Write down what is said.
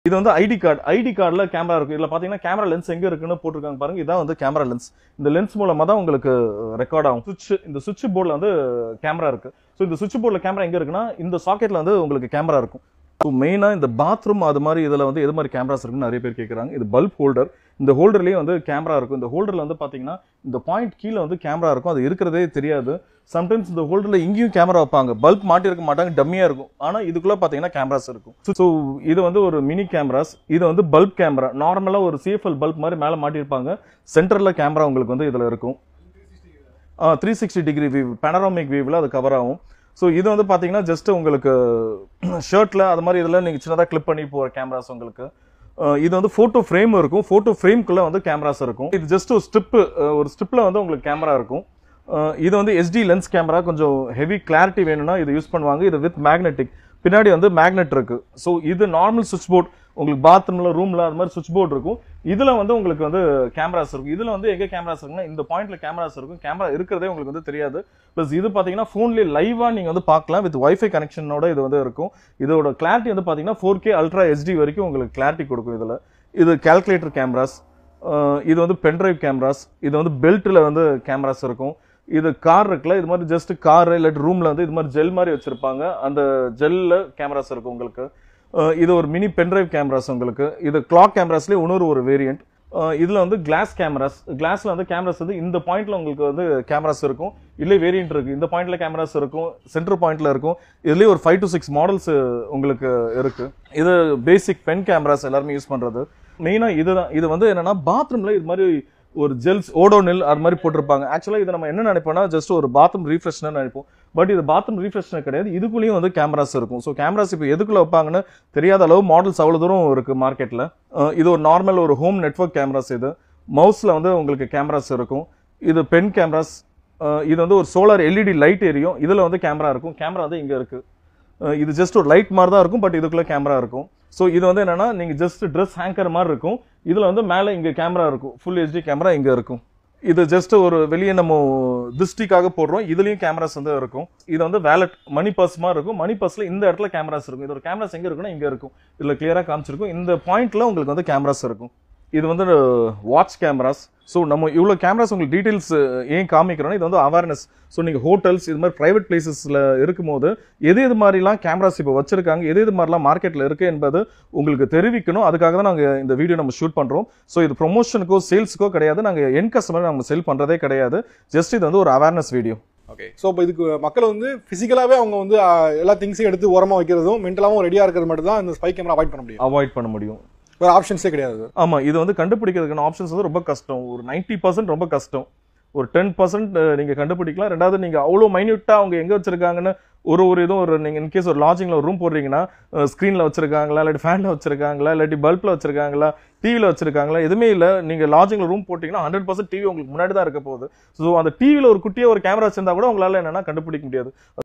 இது வந்து ID card ID கார்டில் கேமரா இருக்கும் இதில் பார்த்தீங்கன்னா கேமரா லென்ஸ் எங்கே இருக்குன்னு போட்டிருக்காங்க பாருங்க இதான் வந்து கேமரா லென்ஸ் இந்த லென்ஸ் மூலமாக தான் உங்களுக்கு ரெக்கார்ட் ஆகும் சுவிட்ச் இந்த சுவிட்ச் போர்டில் வந்து கேமரா இருக்கு ஸோ இந்த சுவிட்ச் போர்டில் கேமரா எங்கே இருக்குன்னா இந்த சாக்கெட்டில் வந்து உங்களுக்கு கேமரா இருக்கும் ஸோ மெயினாக இந்த பாத்ரூம் அது மாதிரி இதில் வந்து எது மாதிரி கேமராஸ் இருக்குன்னு நிறைய பேர் கேட்குறாங்க இது பல்ப் ஹோல்டர் இந்த ஹோல்டர்லேயே வந்து கேமரா இருக்கும் இந்த ஹோல்டரில் வந்து பார்த்தீங்கன்னா இந்த பாயிண்ட் கீழே வந்து கேமரா இருக்கும் அது இருக்கிறதே தெரியாது சம்டைம்ஸ் இந்த ஹோல்டரில் இங்கேயும் கேமரா வைப்பாங்க பல்ப் மாட்டியிருக்க மாட்டாங்க டம்மியாக இருக்கும் ஆனால் இதுக்குள்ளே பார்த்தீங்கன்னா கேமராஸ் இருக்கும் ஸோ இது வந்து ஒரு மினி கேமராஸ் இது வந்து பல்ப் கேமரா நார்மலாக ஒரு சிஎஃப்எல் பல்ப் மாதிரி மேலே மாட்டியிருப்பாங்க சென்டரில் கேமரா உங்களுக்கு வந்து இதில் இருக்கும் three sixty degree view panoramic வியூவில் அது கவர் ஆகும் ஸோ இது வந்து பார்த்தீங்கன்னா ஜஸ்ட் உங்களுக்கு ஷர்ட்டில் அது மாதிரி இதில் நீங்கள் சின்னதாக கிளிப் பண்ணி போகிற கேமராஸ் உங்களுக்கு அஹ் இது வந்து ஃபோட்டோ ஃப்ரேம் இருக்கும் ஃபோட்டோ ஃப்ரேம்குள்ளே வந்து கேமராஸ் இருக்கும் இது ஜஸ்ட் ஒரு ஸ்ட்ரிப்பு ஒரு ஸ்ட்ரிப்பில் வந்து உங்களுக்கு கேமரா இருக்கும் அஹ் இது வந்து எஸ்டி லென்ஸ் கேமரா கொஞ்சம் ஹெவி கிளாரிட்டி வேணும்னா இது யூஸ் பண்ணுவாங்க இது வித் மேக்னெட்டிக் பின்னாடி வந்து மேக்னெட் இருக்கு ஸோ இது நார்மல் சுவிட்ச் போர்ட் உங்களுக்கு பாத்ரூம்ல ரூம்ல அது மாதிரி சுவிட்ச் போர்ட் இருக்கும் இதுல வந்து உங்களுக்கு வந்து கேமராஸ் இருக்கும் இதுல வந்து எங்க கேமராஸ் இருக்குன்னா இந்த பாயிண்ட்ல கேமராஸ் இருக்கும் கேமரா இருக்கிறதே உங்களுக்கு வந்து தெரியாது ப்ளஸ் இது பாத்தீங்கன்னா ஃபோன்லேயே லைவா நீங்க வந்து பார்க்கலாம் வித் வைஃபை கனெக்ஷனோட இது வந்து இருக்கும் இதோட கிளாரிட்டி வந்து பாத்தீங்கன்னா ஃபோர் கே அல்ட்ரா ஹெச்டி வரைக்கும் உங்களுக்கு கிளாரிட்டி கொடுக்கும் இதுல இது கால்குலேட்டர் கேமராஸ் இது வந்து பென்ட்ரைவ் கேமராஸ் இது வந்து பெல்ட்டில் வந்து கேமராஸ் இருக்கும் இது கார் இருக்குல்ல இது மாதிரி ஜஸ்ட் கார் இல்லாட்டி ரூம்ல வந்து இது மாதிரி ஜெல் மாதிரி வச்சிருப்பாங்க அந்த ஜெல்ல கேமராஸ் இருக்கும் உங்களுக்கு அஹ் இது ஒரு மினி பென்ட்ரைவ் கேமராஸ் உங்களுக்கு இது கிளாக் கேமராஸ்லேயே இன்னொரு ஒரு வேரியன்ட் இதுல வந்து கிளாஸ் கேமராஸ் கிளாஸ்ல வந்து கேமராஸ் வந்து இந்த பாயிண்ட்ல உங்களுக்கு வந்து கேமராஸ் இருக்கும் இல்லை வேரியன்ட் இருக்கு இந்த பாயிண்ட்ல கேமராஸ் இருக்கும் சென்டர் பாயிண்ட்ல இருக்கும் இதுலயே ஒரு ஃபைவ் டு சிக்ஸ் மாடல்ஸ் உங்களுக்கு இருக்கு இது பேசிக் பென் கேமராஸ் எல்லாருமே யூஸ் பண்றது மெயினா இதுதான் இது வந்து என்னன்னா பாத்ரூம்ல இது மாதிரி ஒரு ஜெல்ஸ் ஓடோனில் அது மாதிரி போட்டிருப்பாங்க ஆக்சுவலாக இதை நம்ம என்ன நினைப்போம்னா ஜஸ்ட் ஒரு பாத்ரூம் ரீஃப்ரெஷ்னர் நினைப்போம் பட் இது பாத்ரூம் ரீஃப்ரெஷ்னர் கிடையாது இதுக்குள்ளேயும் வந்து கேமராஸ் இருக்கும் ஸோ கேமராஸ் இப்போ எதுக்குள்ள வைப்பாங்கன்னு தெரியாத அளவு மாடல்ஸ் அவ்வளோ தூரம் இருக்கு மார்க்கெட்டில் இது ஒரு நார்மல் ஒரு ஹோம் நெட்வொர்க் கேமராஸ் இது மவுஸில் வந்து உங்களுக்கு கேமராஸ் இருக்கும் இது பென் கேமராஸ் இது வந்து ஒரு சோலார் எல்இடி லைட் எரியும் இதில் வந்து கேமரா இருக்கும் கேமரா வந்து இங்கே இருக்கு அஹ் இது ஜஸ்ட் ஒரு லைட் மாதிரி தான் இருக்கும் பட் இதுக்குள்ள கேமரா இருக்கும் ஸோ இது வந்து என்னன்னா நீங்க ஜஸ்ட் ட்ரெஸ் ஹேங்கர் மாதிரி இருக்கும் இதுல வந்து மேலே இங்க கேமரா இருக்கும் ஃபுல் ஹெச்டி கேமரா இங்க இருக்கும் இது ஜஸ்ட் ஒரு வெளியே நம்ம திருஷ்டிக்காக போடுறோம் இதுலயும் கேமராஸ் வந்து இருக்கும் இது வந்து வேலட் மணி பர்ஸ் மாதிரி இருக்கும் மணி பர்ஸ்ல இந்த இடத்துல கேமராஸ் இருக்கும் இது ஒரு கேமராஸ் எங்க இருக்குன்னா இங்க இருக்கும் இதுல கிளியரா காமிச்சிருக்கும் இந்த பாயிண்ட்ல உங்களுக்கு வந்து கேமராஸ் இருக்கும் இது வந்து வாட்ச் கேமராஸ் ஸோ நம்ம இவ்வளோ கேமராஸ் உங்களுக்கு டீட்டெயில்ஸ் ஏன் காமிக்கிறோன்னா இது வந்து அவேர்னஸ் ஸோ நீங்கள் ஹோட்டல்ஸ் இது மாதிரி ப்ரைவேட் பிளேசஸில் இருக்கும்போது எது எது மாதிரிலாம் கேமராஸ் இப்போ வச்சிருக்காங்க எது எது மாதிரிலாம் மார்க்கெட்டில் இருக்குது என்பது உங்களுக்கு தெரிவிக்கணும் அதுக்காக தான் நாங்கள் இந்த வீடியோ நம்ம ஷூட் பண்ணுறோம் ஸோ இது ப்ரொமோஷனுக்கோ சேல்ஸுக்கோ கிடையாது நாங்கள் என் கஸ்டமர் நம்ம செல் பண்ணுறதே கிடையாது ஜஸ்ட் இது வந்து ஒரு அவேர்னஸ் வீடியோ ஓகே ஸோ இப்போ இதுக்கு மக்கள் வந்து ஃபிசிக்கலாகவே அவங்க வந்து ஆஹ், எல்லா திங்ஸையும் எடுத்து ஓரமாக வைக்கிறதும் மென்டலாகவும் ரெடியாக இருக்கிறது மட்டும் தான் இந்த ஸ்பை கேமரா அவாய்ட் பண்ண முடியும் அவாய்ட் பண்ண முடியும் வேறு ஆப்ஷன்ஸே கிடையாது ஆமா இது வந்து கண்டுபிடிக்கிறதுக்கான ஆப்ஷன்ஸ் வந்து ரொம்ப கஷ்டம் ஒரு 90% ரொம்ப கஷ்டம் ஒரு டென் பர்சன்ட் நீங்க கண்டுபிடிக்கலாம் ரெண்டாவது நீங்க அவ்வளோ மைன்யூட்டா அவங்க எங்க வச்சிருக்காங்கன்னு ஒரு ஒரு இதுவும் ஒரு நீங்க இன்கேஸ் ஒரு லாட்ஜிங்ல ஒரு ரூம் போடுறீங்கன்னா ஸ்க்ரீன்ல வச்சிருக்காங்களா இல்லாட்டி ஃபேன்ல வச்சிருக்காங்களா இல்லாட்டி பல்ப்ல வச்சிருக்காங்களா டிவில வச்சிருக்காங்களா எதுவுமே இல்ல நீங்க லாட்ஜிங்ல ரூம் போட்டீங்கன்னா ஹண்ட்ரட் பர்சன்ட் டிவி உங்களுக்கு முன்னாடி தான் இருக்க போகுது ஸோ அந்த டிவில ஒரு குட்டியா ஒரு கேமரா வச்சிருந்தா கூட உங்களால என்னன்னா கண்டுபிடிக்க முடியாது